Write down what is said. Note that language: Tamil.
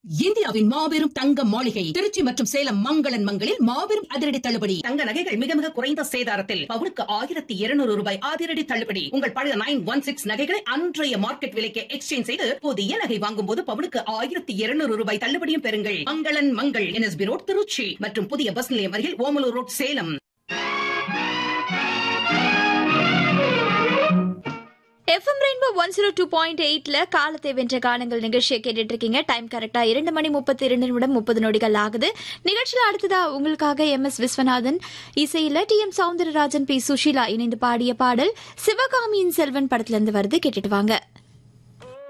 இந்தியாவின் மாபெரும் தங்க மாளிகை திருச்சி மற்றும் சேலம் மங்களன் மங்களில் மாபெரும் அதிரடி தள்ளுபடி தங்க நகைகள் மிக மிக குறைந்த சேதாரத்தில் பவுனுக்கு ஆயிரத்தி இருநூறு ரூபாய் அதிரடி தள்ளுபடி உங்கள் பழைய நைன் ஒன் சிக்ஸ் நகைகளை அன்றைய மார்க்கெட் விலைக்கு எக்ஸ்சேஞ்ச் செய்து புதிய நகை வாங்கும் போது பவுனுக்கு ஆயிரத்தி இருநூறு ரூபாய் தள்ளுபடியும் பெறுங்கள் மங்களன் மங்கள் என்எஸ்பி ரோட் திருச்சி மற்றும் புதிய பஸ் நிலையம் அருகில் Omalur road Salem FM rainbow one zero two point எயிட்ல காலத்தை வென்ற காலங்கள் நிகழ்ச்சியை கேட்டுட்டு இருக்கீங்க டைம் கரெக்டா இரண்டு மணி முப்பத்தி இரண்டு நிமிடம் முப்பது நொடிகள் ஆகுது நிகழ்ச்சியில அடுத்ததா உங்களுக்காக எம் எஸ் விஸ்வநாதன் இசையில T M Soundararajan P Susheela இணைந்து பாடிய பாடல் சிவகாமியின் செல்வன் படத்துல இருந்து வருது கேட்டுட்டு வாங்க